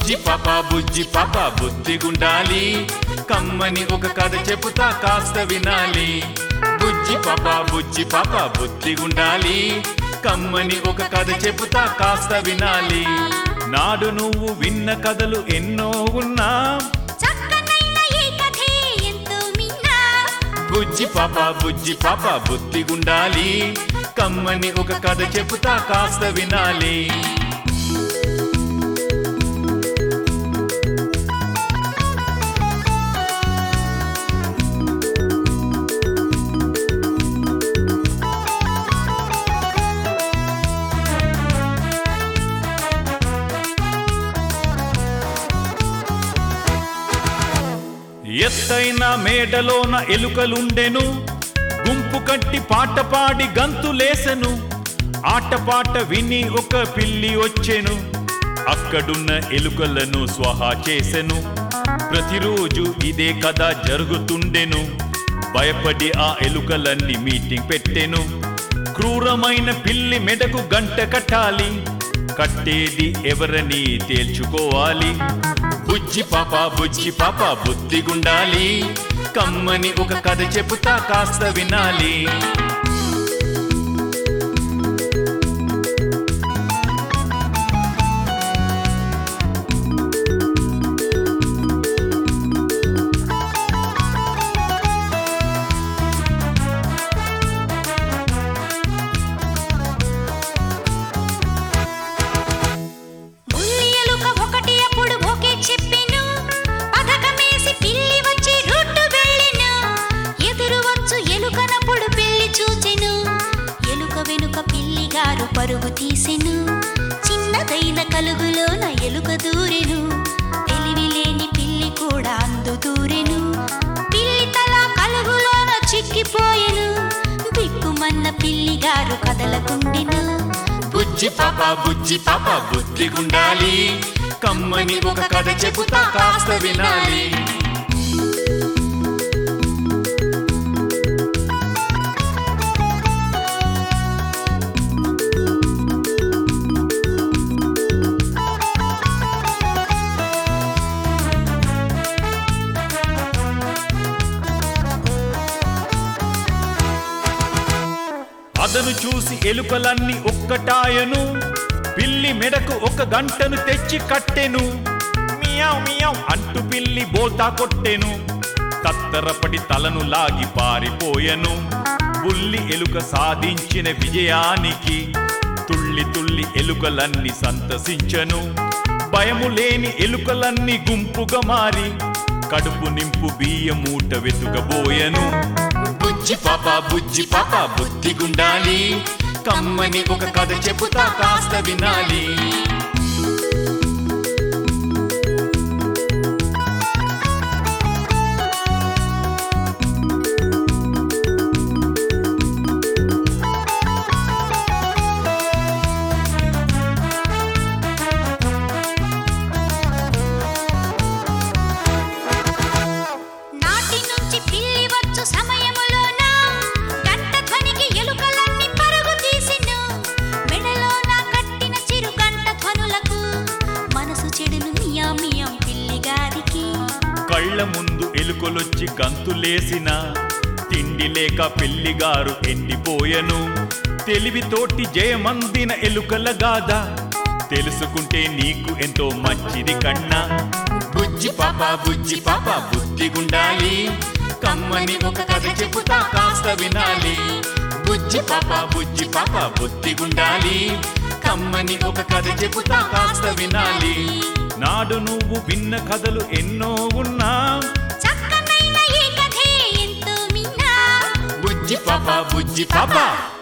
బుజ్జి పాప బుజ్జి పాప బుద్ధిగుండాలి కమ్మని ఒక కథ చెబుతా కాస్త వినాలి బుజ్జి పాప బుజ్జి పాప బుద్ధిగుండాలి కమ్మని ఒక కథ చెబుతా కాస్త వినాలి నాడు నువ్వు విన్న కథలు ఎన్నో ఉన్నా చక్కనైన ఈ కథే ఎంతో మిన్నా బుజ్జి పాప బుజ్జి పాప బుద్ధిగుండాలి కమ్మని ఒక కథ చెబుతా కాస్త వినాలి ఎత్తైన మేడలోన ఎలుకలుండెను గుంపు కట్టి పాట పాడి గంతులేసెను ఆటపాట విని ఒక పిల్లి వచ్చెను అక్కడున్న ఎలుకలను స్వహా చేసెను ప్రతిరోజు ఇదే కథ జరుగుతుండెను భయపడి ఆ ఎలుకలన్నీ మీటింగ్ పెట్టెను క్రూరమైన పిల్లి మెడకు గంట కట్టాలి కట్టేది ఎవరని తేల్చుకోవాలి బుజ్జి పాప బుజ్జి పాప బుద్ధిగుండాలి కమ్మని ఒక కథ చెబుతా కాస్త వినాలి బుల్లి ఎలుక ఒకటి అప్పుడు ఓకే చెప్పెను పథకమేసి పిల్లి వచ్చి రూటు వెళ్ళెను ఎదురు వచ్చు ఎలుకనప్పుడు పిల్లి చూచెను ఎలుక వెనుక పిల్లి గారు పరుగు తీసెను చిన్నదైన కలుగులోన ఎలుక దూరెను తెలివి లేని పిల్లి కూడా అందు దూరెను పిల్లి తల కలుగులోన చిక్కిపోయెను బిక్కుమన్న పిల్లి గారు కదలకుండెను బుజ్జి పాప బుజ్జి పాప బుద్ధిగుండాలి కమ్మని ఒక కథ చెబుతా కాస్త వినాలి అదను చూసి ఎలుకలన్నీ ఒక్కటాయను పిల్లి మెడకు ఒక గంటను తెచ్చి కట్టెను మియావ్ మియావ్ అంటూ పిల్లి బోల్తా కొట్టెను తత్తరపడి తలను లాగి పారిపోయెను బుల్లి ఎలుక సాధించిన విజయానికి తుళ్ళి తుళ్ళి ఎలుకలన్నీ సంతసించను భయము లేని ఎలుకలన్నీ గుంపుగా మారి కడుపు నింపు బియ్య మూట వెతుకబోయెను బుజ్జి పాప బుజ్జి పాప బుద్ధిగుండాలి కమ్మని ఒక కథ చెబుతా కాస్త వినాలి నాటి నుంచి పిల్లి వచ్చు సమయములోన గంట ధ్వనికి ఎలుకలన్నీ పరుగు తీసెను మెడలోన కట్టిన చిరు గంట ధ్వనులకు మనసు చెడును మియా మియం పిల్లి గారికి కళ్ళ ముందు ఎలుకలొచ్చి గంతులేసిన తిండి లేక పెళ్లిగారు ఎండిపోయెను తెలివితోటి జయమందిన ఎలుకల గాథ తెలుసుకుంటే నీకు ఎంతో మంచిది కన్నా బుజ్జి పాప బుజ్జి పాప బుద్ధిగుండాలి కమ్మని ఒక కథ చెబుతా కాస్త వినాలి బుజ్జి పాప బుజ్జి పాప బుద్ధిగుండాలి కమ్మని ఒక కథ చెబుతా కాస్త వినాలి నాడు నువ్వు విన్న కథలు ఎన్నో ఉన్నా చక్కనైన ఈ కథే ఎంతో మిన్నా బుజ్జి పాప బుజ్జి పాప